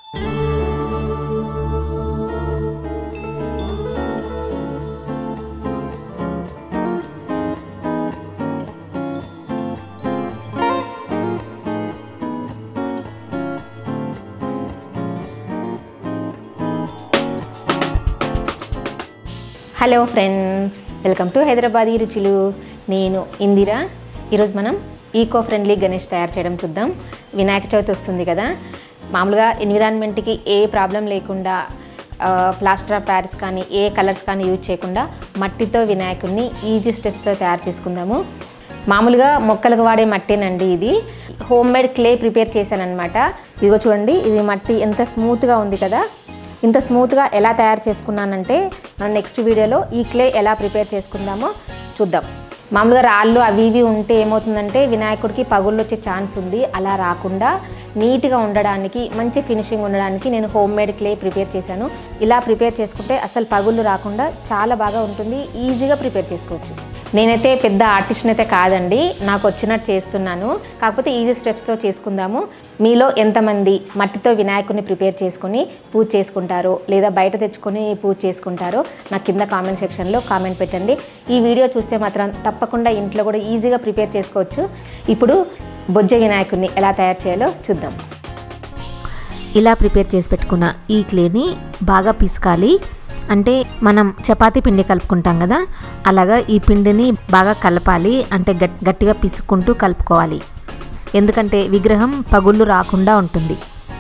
hello friends welcome to Hyderabadi రుచులు నేను ఇందిర ఈరోజు మనం ఈకో ఫ్రెండ్లీ గణేష్ తయారు చేయడం చూద్దాం వినాయక చవితి వస్తుంది కదా మామూలుగా ఎన్విరాన్మెంట్కి ఏ ప్రాబ్లం లేకుండా ఆ, ప్లాస్టర్ ఆఫ్ ప్యారిస్ కానీ ఏ కలర్స్ కానీ యూజ్ చేయకుండా మట్టితో వినాయకుడిని ఈజీ స్టెప్స్తో తయారు చేసుకుందాము మామూలుగా మొక్కలకు వాడే మట్టేనండి ఇది హోమ్ మేడ్ క్లే ప్రిపేర్ చేశాను అనమాట ఇదిగో చూడండి ఇది మట్టి ఎంత స్మూత్గా ఉంది కదా ఇంత స్మూత్గా ఎలా తయారు చేసుకున్నానంటే మనం నెక్స్ట్ వీడియోలో ఈ క్లే ఎలా ప్రిపేర్ చేసుకుందామో చూద్దాం మామూలుగా రాళ్ళు అవి ఇవి ఉంటే ఏమవుతుందంటే వినాయకుడికి పగుళ్ళు వచ్చే ఛాన్స్ ఉంది అలా రాకుండా నీట్గా ఉండడానికి మంచి ఫినిషింగ్ ఉండడానికి నేను హోమ్ మేడ్ క్లే ప్రిపేర్ చేశాను ఇలా ప్రిపేర్ చేసుకుంటే అసలు పగుళ్ళు రాకుండా చాలా బాగా ఉంటుంది ఈజీగా ప్రిపేర్ చేసుకోవచ్చు నేనైతే పెద్ద ఆర్టిస్ట్ని అయితే కాదండి నాకు వచ్చినట్టు చేస్తున్నాను కాకపోతే ఈజీ స్టెప్స్తో చేసుకుందాము మీలో ఎంతమంది మట్టితో వినాయకుడిని ప్రిపేర్ చేసుకొని పూజ చేసుకుంటారో లేదా బయట తెచ్చుకొని పూజ చేసుకుంటారో నాకు కింద కామెంట్ సెక్షన్లో కామెంట్ పెట్టండి ఈ వీడియో చూస్తే మాత్రం తప్పకుండా ఇంట్లో కూడా ఈజీగా ప్రిపేర్ చేసుకోవచ్చు ఇప్పుడు బొజ్జ వినాయకుడిని ఎలా తయారు చేయాలో చూద్దాం ఇలా ప్రిపేర్ చేసి పెట్టుకున్న ఈ క్లేని బాగా పిసకాలి అంటే మనం చపాతీ పిండి కలుపుకుంటాం కదా అలాగా ఈ పిండిని బాగా కలపాలి అంటే గట్ గట్టిగా పిసుక్కుంటూ కలుపుకోవాలి ఎందుకంటే విగ్రహం పగుళ్ళు రాకుండా ఉంటుంది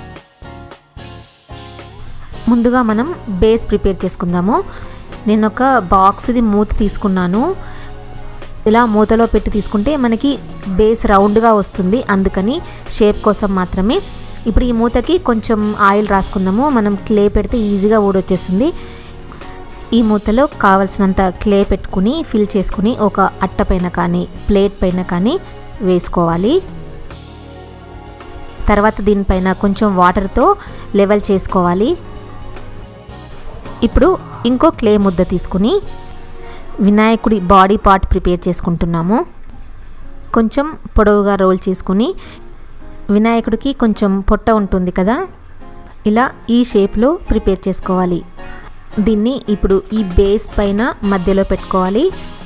ముందుగా మనం బేస్ ప్రిపేర్ చేసుకుందాము నేను ఒక బాక్స్ది మూత తీసుకున్నాను ఇలా మూతలో పెట్టి తీసుకుంటే మనకి బేస్ రౌండ్గా వస్తుంది అందుకని షేప్ కోసం మాత్రమే ఇప్పుడు ఈ మూతకి కొంచెం ఆయిల్ రాసుకుందాము మనం క్లే పెడితే ఈజీగా ఊడొచ్చేస్తుంది ఈ మూతలో కావలసినంత క్లే పెట్టుకుని ఫిల్ చేసుకుని ఒక అట్ట పైన కానీ ప్లేట్ పైన కానీ వేసుకోవాలి తర్వాత దీనిపైన కొంచెం వాటర్తో లెవెల్ చేసుకోవాలి ఇప్పుడు ఇంకో క్లే ముద్ద తీసుకుని వినాయకుడి బాడీ పార్ట్ ప్రిపేర్ చేసుకుంటున్నాము కొంచెం పొడవుగా రోల్ చేసుకుని వినాయకుడికి కొంచెం పొట్ట ఉంటుంది కదా ఇలా ఈ షేప్లో ప్రిపేర్ చేసుకోవాలి దీన్ని ఇప్పుడు ఈ బేస్ పైన మధ్యలో పెట్టుకోవాలి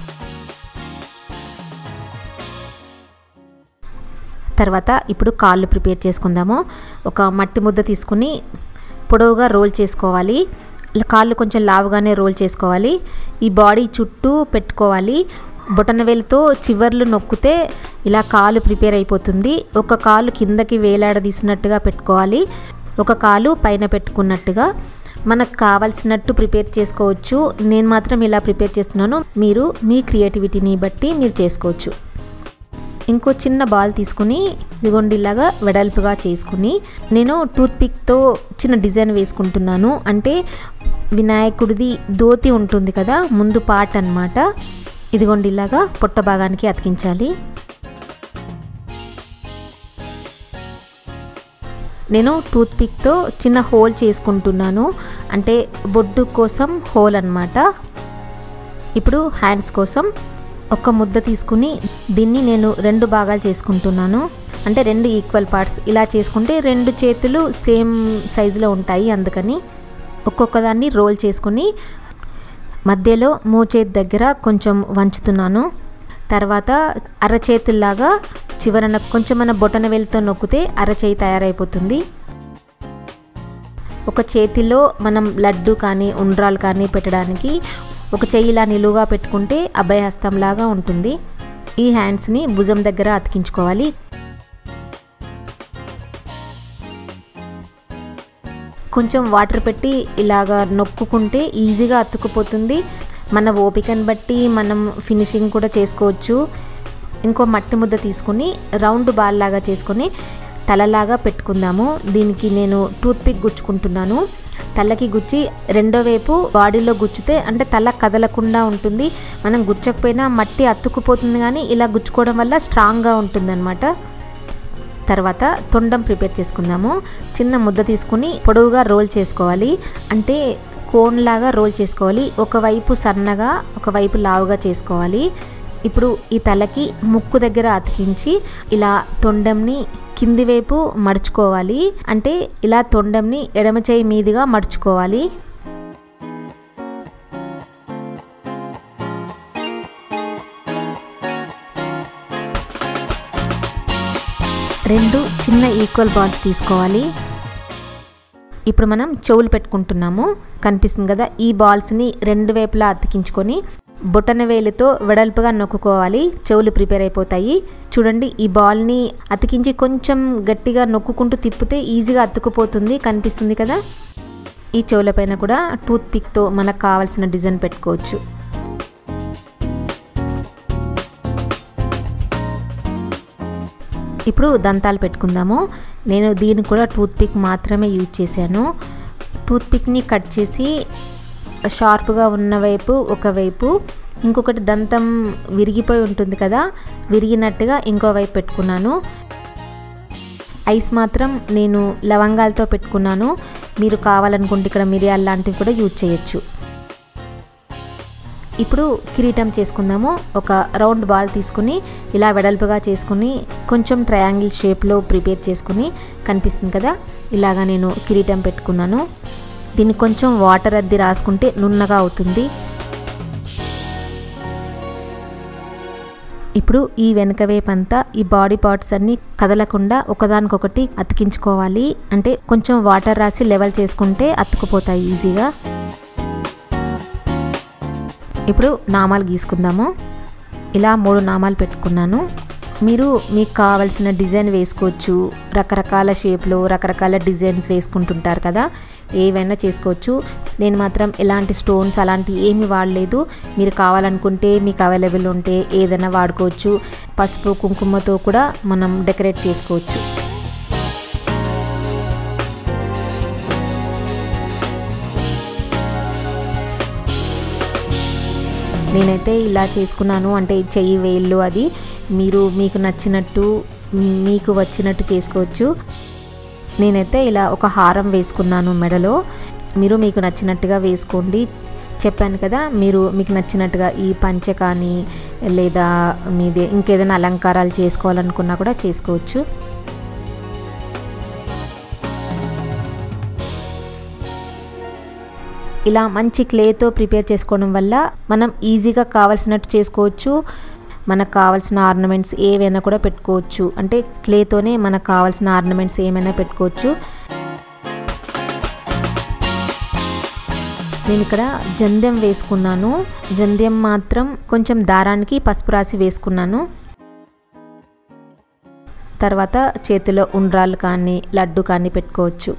తర్వాత ఇప్పుడు కాళ్ళు ప్రిపేర్ చేసుకుందాము ఒక మట్టి ముద్ద తీసుకుని పొడవుగా రోల్ చేసుకోవాలి కాళ్ళు కొంచెం లావుగానే రోల్ చేసుకోవాలి ఈ బాడీ చుట్టూ పెట్టుకోవాలి బొటనవేలుతో చివర్లు నొక్కితే ఇలా కాలు ప్రిపేర్ అయిపోతుంది ఒక కాలు కిందకి వేలాడదీసినట్టుగా పెట్టుకోవాలి ఒక కాలు పైన పెట్టుకున్నట్టుగా మనకు కావాల్సినట్టు ప్రిపేర్ చేసుకోవచ్చు నేను మాత్రం ఇలా ప్రిపేర్ చేస్తున్నాను మీరు మీ క్రియేటివిటీని బట్టి మీరు చేసుకోవచ్చు ఇంకో చిన్న బాల్ తీసుకుని ఇదిగోండి ఇలాగా వెడల్పుగా చేసుకుని నేను టూత్ పిక్తో చిన్న డిజైన్ వేసుకుంటున్నాను అంటే వినాయకుడిది దోతి ఉంటుంది కదా ముందు పార్ట్ అన్నమాట ఇదిగోండి ఇలాగా పొట్ట భాగానికి అతికించాలి నేను టూత్ పిక్తో చిన్న హోల్ చేసుకుంటున్నాను అంటే బొడ్డు కోసం హోల్ అన్నమాట ఇప్పుడు హ్యాండ్స్ కోసం ఒక ముద్ద తీసుకుని దీన్ని నేను రెండు భాగాలు చేసుకుంటున్నాను అంటే రెండు ఈక్వల్ పార్ట్స్ ఇలా చేసుకుంటే రెండు చేతులు సేమ్ సైజులో ఉంటాయి అందుకని ఒక్కొక్క దాన్ని రోల్ చేసుకుని మధ్యలో మోచేతి దగ్గర కొంచెం వంచుతున్నాను తర్వాత అరచేతుల్లాగా చివరన కొంచెం మన బొటన వేలుతో నొక్కితే అరచేయి తయారైపోతుంది ఒక చేతిలో మనం లడ్డు కానీ ఉండ్రాలు కానీ పెట్టడానికి ఒక చెయ్యి ఇలా నిలువుగా పెట్టుకుంటే అభయహస్తంలాగా ఉంటుంది ఈ హ్యాండ్స్ని భుజం దగ్గర అతికించుకోవాలి కొంచెం వాటర్ పెట్టి ఇలాగా నొక్కుకుంటే ఈజీగా అతుక్కుపోతుంది మన ఓపికను బట్టి మనం ఫినిషింగ్ కూడా చేసుకోవచ్చు ఇంకో మట్టి ముద్ద తీసుకుని రౌండ్ బాల్ లాగా చేసుకొని తలలాగా పెట్టుకుందాము దీనికి నేను టూత్ పిక్ గుచ్చుకుంటున్నాను తలకి గుచ్చి రెండో వైపు బాడీలో గుచ్చితే అంటే తల కదలకుండా ఉంటుంది మనం గుచ్చకపోయినా మట్టి అతుక్కుపోతుంది కానీ ఇలా గుచ్చుకోవడం వల్ల స్ట్రాంగ్గా ఉంటుందన్నమాట తర్వాత తొండం ప్రిపేర్ చేసుకుందాము చిన్న ముద్ద తీసుకుని పొడవుగా రోల్ చేసుకోవాలి అంటే కోన్ లాగా రోల్ చేసుకోవాలి ఒకవైపు సన్నగా ఒకవైపు లావుగా చేసుకోవాలి ఇప్పుడు ఈ తలకి ముక్కు దగ్గర అతికించి ఇలా తొండంని కింది వైపు మడుచుకోవాలి అంటే ఇలా తొండంని ఎడమ చేయి మీదుగా మడుచుకోవాలి రెండు చిన్న ఈక్వల్ బాల్స్ తీసుకోవాలి ఇప్పుడు మనం చెవులు పెట్టుకుంటున్నాము కనిపిస్తుంది కదా ఈ బాల్స్ని రెండు వైపులా అతికించుకొని బొటన వేలుతో వెడల్పుగా నొక్కుకోవాలి చెవులు ప్రిపేర్ అయిపోతాయి చూడండి ఈ బాల్ని అతికించి కొంచెం గట్టిగా నొక్కుకుంటూ తిప్పితే ఈజీగా అతుకుపోతుంది కనిపిస్తుంది కదా ఈ చెవులపైన కూడా టూత్ పిక్తో మనకు కావాల్సిన డిజైన్ పెట్టుకోవచ్చు ఇప్పుడు దంతాలు పెట్టుకుందాము నేను దీన్ని కూడా టూత్ పిక్ మాత్రమే యూజ్ చేశాను టూత్ పిక్ని కట్ చేసి షార్ప్గా ఉన్న వైపు ఒకవైపు ఇంకొకటి దంతం విరిగిపోయి ఉంటుంది కదా విరిగినట్టుగా ఇంకో వైపు పెట్టుకున్నాను ఐస్ మాత్రం నేను లవంగాలతో పెట్టుకున్నాను మీరు కావాలనుకుంటే ఇక్కడ మిరియాలు లాంటివి కూడా యూజ్ చేయొచ్చు ఇప్పుడు కిరీటం చేసుకుందాము ఒక రౌండ్ బాల్ తీసుకుని ఇలా వెడల్పుగా చేసుకుని కొంచెం ట్రయాంగిల్ షేప్లో ప్రిపేర్ చేసుకుని కనిపిస్తుంది కదా ఇలాగా నేను కిరీటం పెట్టుకున్నాను దీన్ని కొంచెం వాటర్ అద్ది రాసుకుంటే నున్నగా అవుతుంది ఇప్పుడు ఈ వెనక వైపు అంతా ఈ బాడీ పార్ట్స్ అన్నీ కదలకుండా ఒకదానికొకటి అతికించుకోవాలి అంటే కొంచెం వాటర్ రాసి లెవెల్ చేసుకుంటే అతుకుపోతాయి ఈజీగా ఇప్పుడు నామాలు గీసుకుందాము ఇలా మూడు నామాలు పెట్టుకున్నాను మీరు మీకు కావాల్సిన డిజైన్ వేసుకోవచ్చు రకరకాల షేప్లో రకరకాల డిజైన్స్ వేసుకుంటుంటారు కదా ఏవైనా చేసుకోవచ్చు నేను మాత్రం ఎలాంటి స్టోన్స్ అలాంటి ఏమి వాడలేదు మీరు కావాలనుకుంటే మీకు అవైలబుల్ ఉంటే ఏదైనా వాడుకోవచ్చు పసుపు కుంకుమతో కూడా మనం డెకరేట్ చేసుకోవచ్చు నేనైతే ఇలా చేసుకున్నాను అంటే చెయ్యి వేళ్ళు అది మీరు మీకు నచ్చినట్టు మీకు వచ్చినట్టు చేసుకోవచ్చు నేనైతే ఇలా ఒక హారం వేసుకున్నాను మెడలో మీరు మీకు నచ్చినట్టుగా వేసుకోండి చెప్పాను కదా మీరు మీకు నచ్చినట్టుగా ఈ పంచ కానీ లేదా మీది ఇంకేదైనా అలంకారాలు చేసుకోవాలనుకున్నా కూడా చేసుకోవచ్చు ఇలా మంచి క్లేతో ప్రిపేర్ చేసుకోవడం వల్ల మనం ఈజీగా కావాల్సినట్టు చేసుకోవచ్చు మనకు కావాల్సిన ఆర్నమెంట్స్ ఏవైనా కూడా పెట్టుకోవచ్చు అంటే క్లేతోనే మనకు కావాల్సిన ఆర్నమెంట్స్ ఏమైనా పెట్టుకోవచ్చు నేను ఇక్కడ జంధ్యం వేసుకున్నాను జంధ్యం మాత్రం కొంచెం దారానికి పసుపు రాసి వేసుకున్నాను తర్వాత చేతిలో ఉండ్రాలు కానీ లడ్డు కానీ పెట్టుకోవచ్చు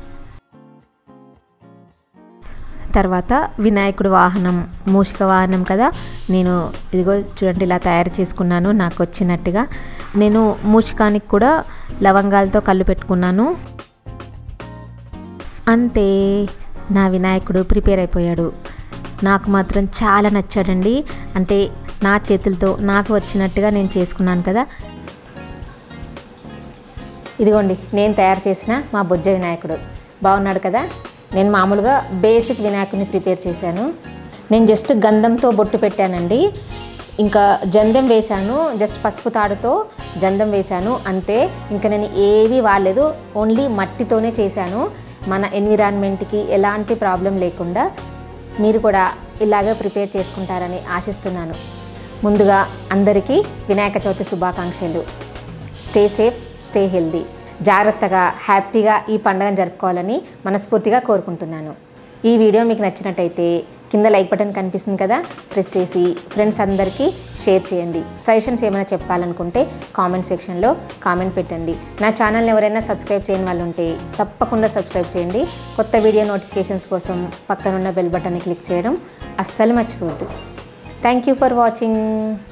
తర్వాత వినాయకుడు వాహనం మూషిక వాహనం కదా నేను ఇదిగో చూడండి ఇలా తయారు చేసుకున్నాను నాకు వచ్చినట్టుగా నేను మూషికానికి కూడా లవంగాలతో కళ్ళు పెట్టుకున్నాను అంతే నా వినాయకుడు ప్రిపేర్ అయిపోయాడు నాకు మాత్రం చాలా నచ్చాడండి అంటే నా చేతులతో నాకు వచ్చినట్టుగా నేను చేసుకున్నాను కదా ఇదిగోండి నేను తయారు చేసిన మా బొజ్జ వినాయకుడు బాగున్నాడు కదా నేను మామూలుగా బేసిక్ వినాయకుడిని ప్రిపేర్ చేశాను నేను జస్ట్ గంధంతో బొట్టు పెట్టానండి ఇంకా జందెం వేశాను జస్ట్ పసుపు తాడుతో జందం వేశాను అంతే ఇంకా నేను ఏవి వాడలేదు ఓన్లీ మట్టితోనే చేశాను మన ఎన్విరాన్మెంట్కి ఎలాంటి ప్రాబ్లం లేకుండా మీరు కూడా ఇలాగే ప్రిపేర్ చేసుకుంటారని ఆశిస్తున్నాను ముందుగా అందరికీ వినాయక చవితి శుభాకాంక్షలు స్టే సేఫ్ స్టే హెల్దీ జాగ్రత్తగా హ్యాపీగా ఈ పండుగను జరుపుకోవాలని మనస్ఫూర్తిగా కోరుకుంటున్నాను ఈ వీడియో మీకు నచ్చినట్టయితే కింద లైక్ బటన్ కనిపిస్తుంది కదా ప్రెస్ చేసి ఫ్రెండ్స్ అందరికీ షేర్ చేయండి సజెషన్స్ ఏమైనా చెప్పాలనుకుంటే కామెంట్ సెక్షన్లో కామెంట్ పెట్టండి నా ఛానల్ని ఎవరైనా సబ్స్క్రైబ్ చేయని వాళ్ళు ఉంటే తప్పకుండా సబ్స్క్రైబ్ చేయండి కొత్త వీడియో నోటిఫికేషన్స్ కోసం పక్కనున్న బెల్ బటన్ని క్లిక్ చేయడం అస్సలు మర్చిపోవద్దు థ్యాంక్ యూ ఫర్ వాచింగ్